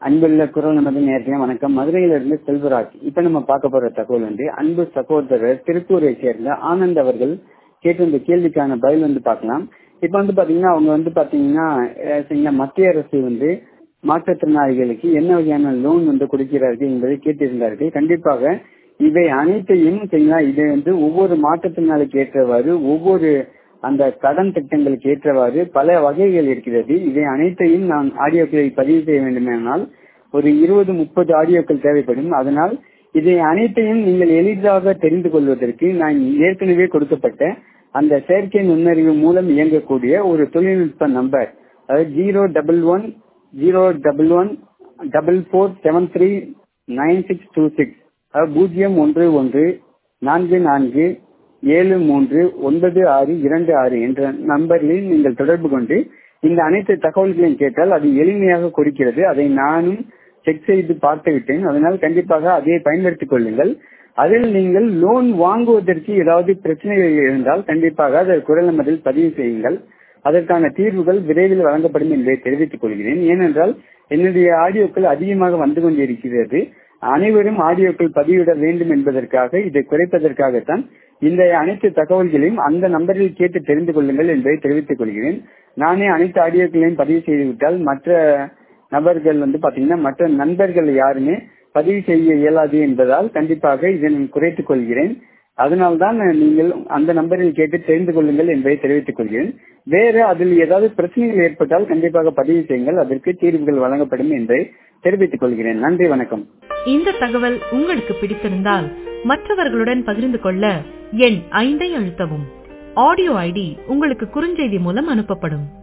அன்புள்ள குரல் நமது நேரத்திலே வணக்கம் மதுரையிலிருந்து செல்வராஜ் இப்ப நம்ம பார்க்க போற தகவல் வந்து அன்பு சகோதரர் திருப்பூரை சேர்ந்த ஆனந்த் அவர்கள் கேட்டிருந்த கேள்விக்கான பதில் வந்து பார்க்கலாம் இப்ப வந்து பாத்தீங்கன்னா அவங்க வந்து பாத்தீங்கன்னா அஹ், சரிங்களா, மத்திய அரசு வந்து மாற்றுத்திறனாளிகளுக்கு என்ன வகையான லோன் வந்து கொடுக்கிறார்கள் என்பதை கேட்டிருந்தார்கள் கண்டிப்பாக இவை அனைத்தையும் சரிங்களா இதை வந்து ஒவ்வொரு மாற்றுத்திறனாளிக்கு ஏற்றவாறு ஒவ்வொரு அந்த கடன் திட்டங்களுக்கு ஏற்றவாறு பல வகைகள் இருக்கிறது இவை அனைத்தையும் நான் ஆடியோக்களை பதிவு செய்ய வேண்டுமானால் ஒரு இருபது முப்பது ஆடியோக்கள் தேவைப்படும் அதனால் இதை அனைத்தையும் நீங்கள் எளிதாக தெரிந்து கொள்வதற்கு நான் ஏற்கனவே கொடுக்கப்பட்ட அந்த செயற்கை நுண்ணறிவு மூலம் இயங்கக்கூடிய ஒரு தொழில்நுட்ப நம்பர் அதாவது zero double one zero double one double four seven three nine six two six அதாவது பூஜ்ஜியம் ஒன்று ஒன்று நான்கு நான்கு ஏழு மூன்று ஒன்பது ஆறு இரண்டு ஆறு என்ற நம்பரில் நீங்கள் தொடர்பு கொண்டு இந்த அனைத்து தகவல்களையும் கேட்டால் அது எளிமையாக கொடுக்கிறது அதை நானும் செக் செய்து பார்த்து விட்டேன் அதனால் கண்டிப்பாக அதை பயன்படுத்திக் கொள்ளுங்கள் அதில் நீங்கள் லோன் வாங்குவதற்கு ஏதாவது பிரச்சனைகள் இருந்தால் கண்டிப்பாக அதை குரல் நம்பரில் பதிவு செய்யுங்கள் அதற்கான தீர்வுகள் விரைவில் வழங்கப்படும் என்பதை தெரிவித்துக் கொள்கிறேன் ஏனென்றால் என்னுடைய ஆடியோக்கள் அதிகமாக வந்து கொண்டிருக்கிறது அனைவரும் ஆடியோக்கள் பதிவிட வேண்டும் என்பதற்காக இதை குறைப்பதற்காகத்தான் இந்த அனைத்து தகவல்களையும் அந்த நம்பரில் கேட்டு தெரிந்து கொள்ளுங்கள் என்பதை தெரிவித்துக் கொள்கிறேன் நானே அனைத்து ஆடியோக்களையும் பதிவு செய்துவிட்டால் மற்ற நபர்கள் வந்து பாத்தீங்கன்னா மற்ற நண்பர்கள் யாருமே பதிவு செய்ய இயலாது என்பதால் கண்டிப்பாக இதை நான் குறைத்துக் கொள்கிறேன் அதனால்தான் நீங்கள் அந்த நம்பரில் கேட்டு தெரிந்து கொள்ளுங்கள் என்பதை தெரிவித்துக் கொள்கிறேன் வேற அதில் ஏதாவது பிரச்சனைகள் ஏற்பட்டால் கண்டிப்பாக பதிவு செய்யுங்கள் அதற்கு தீர்வுகள் வழங்கப்படும் என்பதை தெரிவித்துக் கொள்கிறேன் நன்றி வணக்கம் இந்த தகவல் உங்களுக்கு பிடித்திருந்தால் மற்றவர்களுடன் பகிர்ந்து கொள்ள எண் ஐந்தை அழுத்தவும் ஆடியோ ஐடி உங்களுக்கு குறுஞ்செய்தி மூலம் அனுப்பப்படும்